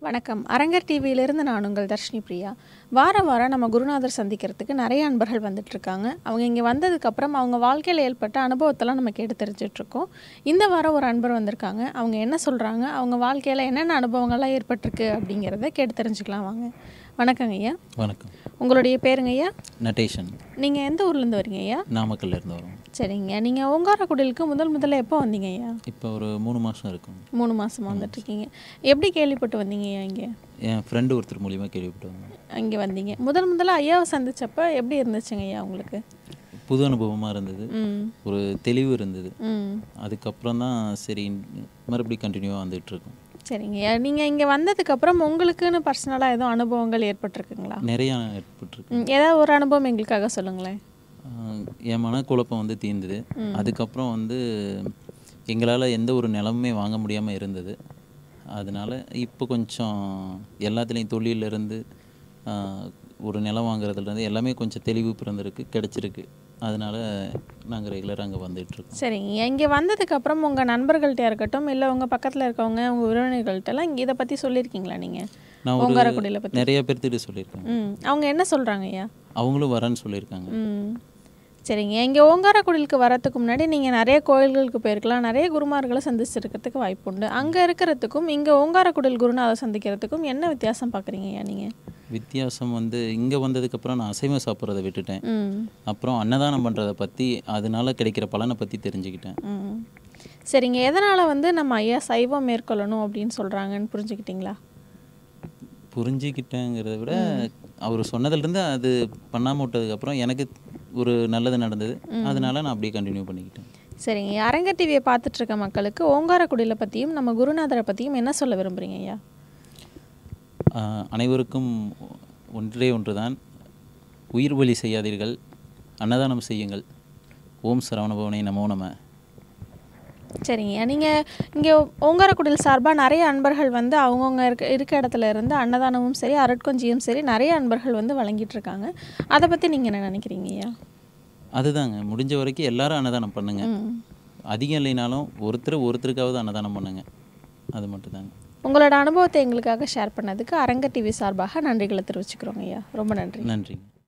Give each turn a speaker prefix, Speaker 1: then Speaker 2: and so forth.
Speaker 1: வணக்கம் அரங்கர் டிவியிலிருந்து நான் உங்கள் தர்ஷினி பிரியா வாரம் வாரம் நம்ம குருநாதர் சந்திக்கிறதுக்கு நிறைய அன்பர்கள் வந்துட்டு இருக்காங்க அவங்க இங்கே வந்ததுக்கப்புறம் அவங்க வாழ்க்கையில் ஏற்பட்ட அனுபவத்தெல்லாம் நம்ம கேட்டு தெரிஞ்சுட்டு இருக்கோம் இந்த வாரம் ஒரு அன்பர் வந்திருக்காங்க அவங்க என்ன சொல்கிறாங்க அவங்க வாழ்க்கையில் என்னென்ன அனுபவங்கள்லாம் ஏற்பட்டிருக்கு அப்படிங்கிறத கேட்டு தெரிஞ்சுக்கலாம் வாங்க வணக்கங்க ஐயா
Speaker 2: வணக்கம்
Speaker 1: உங்களுடைய பேருங்க ஐயா
Speaker 2: நட்டேஷன்
Speaker 1: நீங்கள் எந்த ஊர்லேருந்து வரீங்க ஐயா
Speaker 2: நாமக்கல்ல இருந்து வரோம்
Speaker 1: சரிங்க நீங்கள் ஓங்காரக்குடிலுக்கு முதல் முதல்ல எப்போ வந்தீங்க ஐயா
Speaker 2: இப்போ ஒரு மூணு மாதம் இருக்கும்
Speaker 1: மூணு மாதமாக வந்துட்டுருக்கீங்க எப்படி கேள்விப்பட்டு வந்தீங்க ஐயா இங்கே
Speaker 2: என் ஃப்ரெண்டு ஒருத்தர் மூலியமா கேள்விப்பட்டு வந்தேன்
Speaker 1: இங்கே வந்தீங்க முதல் முதல்ல ஐயாவை சந்திச்சப்ப எப்படி இருந்துச்சுங்க ஐயா உங்களுக்கு
Speaker 2: புது அனுபவமாக இருந்தது
Speaker 1: ம்
Speaker 2: ஒரு தெளிவு இருந்தது
Speaker 1: ம்
Speaker 2: அதுக்கப்புறம் தான் சரி மறுபடியும் கண்டினியூவாக வந்துட்டு இருக்கோம்
Speaker 1: சரிங்க ஐயா நீங்கள் இங்கே வந்ததுக்கப்புறம் உங்களுக்குன்னு பர்சனலாக எதுவும் அனுபவங்கள் ஏற்பட்டிருக்குங்களா
Speaker 2: நிறையா ஏற்பட்டிருக்கு
Speaker 1: ம், ஏதாவது ஒரு அனுபவம் எங்களுக்காக சொல்லுங்களேன்
Speaker 2: ஆஹ் என் மனக்குழப்பம் வந்து தீர்ந்தது அதுக்கப்புறம் வந்து எங்களால் எந்த ஒரு நிலமுமே வாங்க முடியாமல் இருந்தது அதனால இப்போ கொஞ்சம் எல்லாத்துலேயும் தொழிலிருந்து ஒரு நிலம் வாங்குறதுலேருந்து எல்லாமே கொஞ்சம் தெளிவு பிறந்திருக்கு கிடச்சிருக்கு அதனால நாங்கள் ரெகுலராக அங்கே வந்துட்டுருக்கோம்
Speaker 1: சரிங்க இங்கே வந்ததுக்கப்புறம் உங்கள் நண்பர்கள்ட்ட இருக்கட்டும் இல்லை உங்கள் பக்கத்தில் இருக்கவங்க உங்கள் உறவினர்கள்ட்டெல்லாம் இங்கே இதை பற்றி சொல்லியிருக்கீங்களா நீங்கள்
Speaker 2: நான் ஒரு
Speaker 1: ஓங்காரக்குடியில் பற்றி
Speaker 2: நிறைய பேர்த்திட்ட சொல்லியிருக்கேன்
Speaker 1: ம் அவங்க என்ன சொல்கிறாங்க ஐயா
Speaker 2: அவங்களும் வரேன்னு சொல்லியிருக்காங்க
Speaker 1: ம் சரிங்க இங்கே ஓங்காரக்குடிலுக்கு வரத்துக்கு முன்னாடி நீங்கள் நிறைய கோயில்களுக்கு போயிருக்கலாம் நிறைய குருமார்களை சந்திச்சிருக்கிறதுக்கு வாய்ப்பு உண்டு அங்கே இருக்கிறதுக்கும் இங்கே ஓங்காரக்குடில் குருநாதர் சந்திக்கிறதுக்கும் என்ன வித்தியாசம் பார்க்குறீங்க ஐயா நீங்கள்
Speaker 2: வித்தியாசம் வந்து இங்கே வந்ததுக்கப்புறம் நான் அசைவம் சாப்பிட்றத விட்டுட்டேன்
Speaker 1: ம்
Speaker 2: அப்புறம் அன்னதானம் பண்ணுறதை பற்றி அதனால கிடைக்கிற பலனை பற்றி தெரிஞ்சுக்கிட்டேன்
Speaker 1: ம் சரிங்க எதனால் வந்து நம்ம ஐயா சைவம் மேற்கொள்ளணும் அப்படின்னு சொல்கிறாங்கன்னு புரிஞ்சுக்கிட்டீங்களா
Speaker 2: புரிஞ்சுக்கிட்டேங்கிறத விட அவர் சொன்னதுலேருந்து அது பண்ணாமல் விட்டதுக்கப்புறம் எனக்கு ஒரு நல்லது நடந்தது அதனால நான் அப்படியே கண்டினியூ பண்ணிக்கிட்டேன்
Speaker 1: சரிங்க அரங்க டிவியை பார்த்துட்டு இருக்க மக்களுக்கு ஓங்காரக்குடியில் பற்றியும் நம்ம குருநாதரை பற்றியும் என்ன சொல்ல விரும்புகிறீங்க ஐயா
Speaker 2: ஆஹ் அனைவருக்கும் ஒன்றே ஒன்றுதான் உயிர் பலி செய்யாதீர்கள் அன்னதானம் செய்யுங்கள் ஓம் சரவணபவனை நமோ நம
Speaker 1: சரிங்க நீங்கள் இங்கே ஓங்காரக்குடில் சார்பாக நிறைய அன்பர்கள் வந்து அவங்கவுங்க இருக்க இருக்க இடத்துல இருந்து அன்னதானமும் சரி அருட்கொஞ்சியும் சரி நிறைய அன்பர்கள் வந்து வழங்கிட்டு இருக்காங்க அதை பற்றி நீங்கள் என்ன நினைக்கிறீங்க ஐயா
Speaker 2: அதுதாங்க முடிஞ்ச வரைக்கும் எல்லாரும் அன்னதானம் பண்ணுங்க
Speaker 1: ம்
Speaker 2: அதிகம் இல்லைனாலும் ஒருத்தர் ஒருத்தருக்காவது அன்னதானம் பண்ணுங்க அது மட்டும்தாங்க
Speaker 1: உங்களோட அனுபவத்தை எங்களுக்காக ஷேர் பண்ணதுக்கு அரங்க டிவி சார்பாக நன்றிகளை தெரிவிச்சுக்கிறோங்க ஐயா ரொம்ப நன்றி
Speaker 2: நன்றிங்க